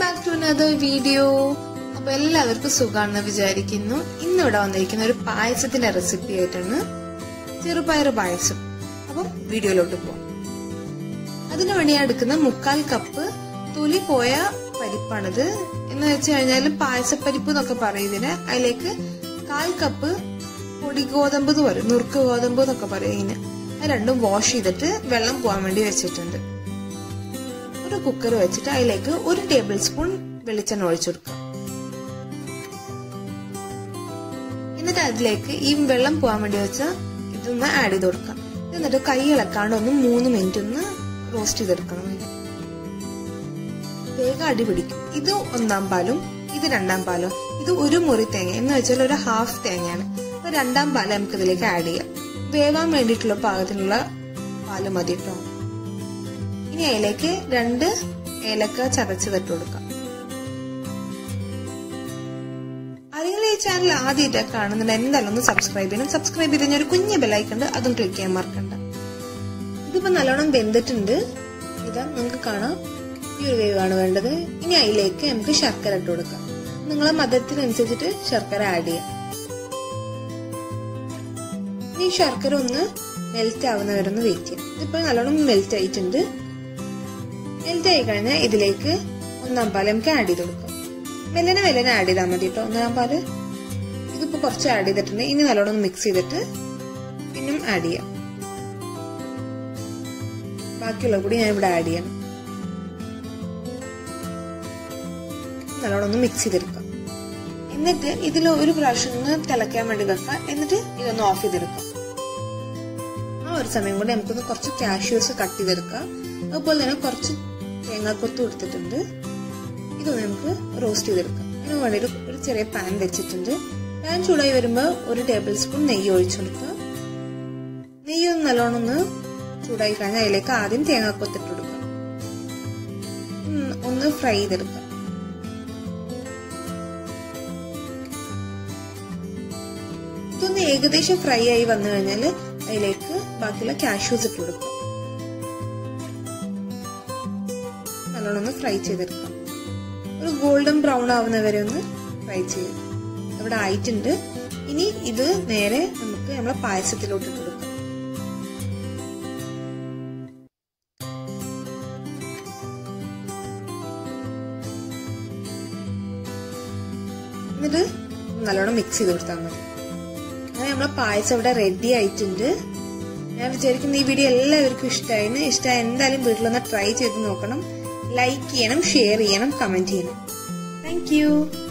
back to another video അപ്പൊ എല്ലാവർക്കും സുഖാണെന്ന് വിചാരിക്കുന്നു ഇന്ന് ഇവിടെ വന്നിരിക്കുന്ന ഒരു പായസത്തിന്റെ റെസിപ്പി ആയിട്ടാണ് ചെറുപയർ പായസം അപ്പം വീഡിയോയിലോട്ട് പോവാം അതിനു വേണ്ടി ഞാൻ എടുക്കുന്ന മുക്കാൽ കപ്പ് തൊലി പോയ പരിപ്പാണിത് എന്ന് വെച്ച് കഴിഞ്ഞാൽ പായസപ്പരിപ്പ് എന്നൊക്കെ പറയുന്നതിന് അതിലേക്ക് കാൽ കപ്പ് പൊടി ഗോതമ്പ് എന്ന് പറയും നുറുക്ക് ഗോതമ്പ് എന്നൊക്കെ പറയും ഇതിന് അത് രണ്ടും വാഷ് ചെയ്തിട്ട് വെള്ളം പോകാൻ വേണ്ടി വെച്ചിട്ടുണ്ട് ഒരു കുക്കർ വെച്ചിട്ട് അതിലേക്ക് ഒരു ടേബിൾ സ്പൂൺ വെളിച്ചെണ്ണ ഒഴിച്ചു കൊടുക്കുക എന്നിട്ട് അതിലേക്ക് ഈ വെള്ളം പോകാൻ വേണ്ടി വെച്ച ഇതൊന്ന് ആഡ് ചെയ്ത് കൊടുക്കാം എന്നിട്ട് കൈ ഇളക്കാണ്ട് ഒന്ന് മൂന്ന് മിനിറ്റ് ഒന്ന് റോസ്റ്റ് ചെയ്തെടുക്കണം അതിന് വേഗം അടി പിടിക്കും ഇത് ഒന്നാം പാലും ഇത് രണ്ടാം പാലും ഇത് ഒരു മുറി തേങ്ങ എന്ന് വെച്ചാൽ ഒരു ഹാഫ് തേങ്ങയാണ് അപ്പൊ രണ്ടാം പാല് നമുക്ക് ഇതിലേക്ക് ആഡ് ചെയ്യാം വേവാൻ വേണ്ടിയിട്ടുള്ള പാകത്തിനുള്ള പാല് മതി കേട്ടോ ഇനി അതിലേക്ക് രണ്ട് ഏലക്ക ചതച്ച് തട്ട് കൊടുക്കാം അറിയാൻ ഈ ചാനൽ ആദ്യമായിട്ട് കാണുന്നുണ്ട് എന്തായാലും ഒന്ന് സബ്സ്ക്രൈബ് ചെയ്യണം സബ്സ്ക്രൈബ് ചെയ്ത് കഴിഞ്ഞാൽ ഒരു കുഞ്ഞ് ബെല്ലൈക്കുണ്ട് അതും ക്ലിക്ക് ചെയ്യാൻ മറക്കണ്ട ഇതിപ്പോ നല്ലോണം വെന്തിട്ടുണ്ട് ഇതാ നിങ്ങൾക്ക് കാണാം ഈ ഒരു വേവാണ് വേണ്ടത് ഇനി അതിലേക്ക് നമുക്ക് ശർക്കര ഇട്ട് കൊടുക്കാം നിങ്ങളെ മധുരത്തിനനുസരിച്ചിട്ട് ശർക്കര ആഡ് ചെയ്യാം ഈ ശർക്കര ഒന്ന് മെൽറ്റ് ആവുന്നവരൊന്ന് വെയിറ്റ് ചെയ്യാം ഇതിപ്പോ നല്ലോണം മെൽറ്റ് ആയിട്ടുണ്ട് മെൽറ്റ് ആയി കഴിഞ്ഞാൽ ഇതിലേക്ക് ഒന്നാം പാല് നമുക്ക് ആഡ് ചെയ്ത് കൊടുക്കാം മെല്ലനെ മെല്ലനെ ആഡ് ചെയ്താൽ മതി കേട്ടോ ഒന്നാം പാല് ഇതിപ്പോ കുറച്ച് ആഡ് ചെയ്തിട്ടുണ്ട് ഇനി നല്ലോണം മിക്സ് ചെയ്തിട്ട് പിന്നും ആഡ് ചെയ്യാം ബാക്കിയുള്ള കൂടി ഞാൻ ഇവിടെ ആഡ് ചെയ്യണം നല്ലോണം ഒന്ന് മിക്സ് ചെയ്തെടുക്കാം എന്നിട്ട് ഇതിൽ ഒരു പ്രാവശ്യം ഒന്ന് തിളയ്ക്കാൻ വേണ്ടി വെക്കാം എന്നിട്ട് ഇതൊന്ന് ഓഫ് ചെയ്തെടുക്കാം ആ ഒരു സമയം കൊണ്ട് നമുക്കൊന്ന് കുറച്ച് കാഷ്യൂസ് കട്ട് ചെയ്തെടുക്കാം അതുപോലെ തന്നെ കുറച്ച് തേങ്ങാക്കൊത്ത് കൊടുത്തിട്ടുണ്ട് ഇതൊന്ന് നമുക്ക് റോസ്റ്റ് ചെയ്തെടുക്കാം അതിന് വേണ്ടി ഒരു ചെറിയ പാൻ വെച്ചിട്ടുണ്ട് പാൻ ചൂടായി വരുമ്പോൾ ഒരു ടേബിൾ സ്പൂൺ നെയ്യ് ഒഴിച്ചു കൊടുക്കുക നെയ്യ് ഒന്ന് നല്ലോണം ഒന്ന് ചൂടായി കഴിഞ്ഞാൽ അതിലേക്ക് ആദ്യം തേങ്ങാക്കൊത്തിട്ട് കൊടുക്കാം ഒന്ന് ഫ്രൈ ചെയ്തെടുക്കാം ഇതൊന്ന് ഏകദേശം ഫ്രൈ ആയി വന്നു കഴിഞ്ഞാൽ അതിലേക്ക് ബാക്കിയുള്ള കാഷ്യൂസ് ഇട്ട് കൊടുക്കാം നല്ലോണം ഒന്ന് ഫ്രൈ ചെയ്തെടുക്കാം ഒരു ഗോൾഡൻ ബ്രൗൺ ആവുന്നവരെ ഒന്ന് ഫ്രൈ ചെയ്യും ഇവിടെ ആയിട്ടുണ്ട് ഇനി ഇത് നേരെ നമുക്ക് നമ്മളെ പായസത്തിലോട്ട് ഇട്ട് കൊടുക്കാം എന്നിട്ട് നല്ലോണം മിക്സ് ചെയ്ത് കൊടുത്താൽ മതി അങ്ങനെ നമ്മളെ പായസം ഇവിടെ റെഡി ആയിട്ടുണ്ട് ഞാൻ വിചാരിക്കുന്ന ഈ വീഡിയോ എല്ലാവർക്കും ഇഷ്ടമായിരുന്നു ഇഷ്ടമായി എന്തായാലും വീട്ടിലൊന്ന് ട്രൈ ചെയ്ത് നോക്കണം ലൈക്ക് ചെയ്യണം ഷെയർ ചെയ്യണം കമന്റ് ചെയ്യണം താങ്ക്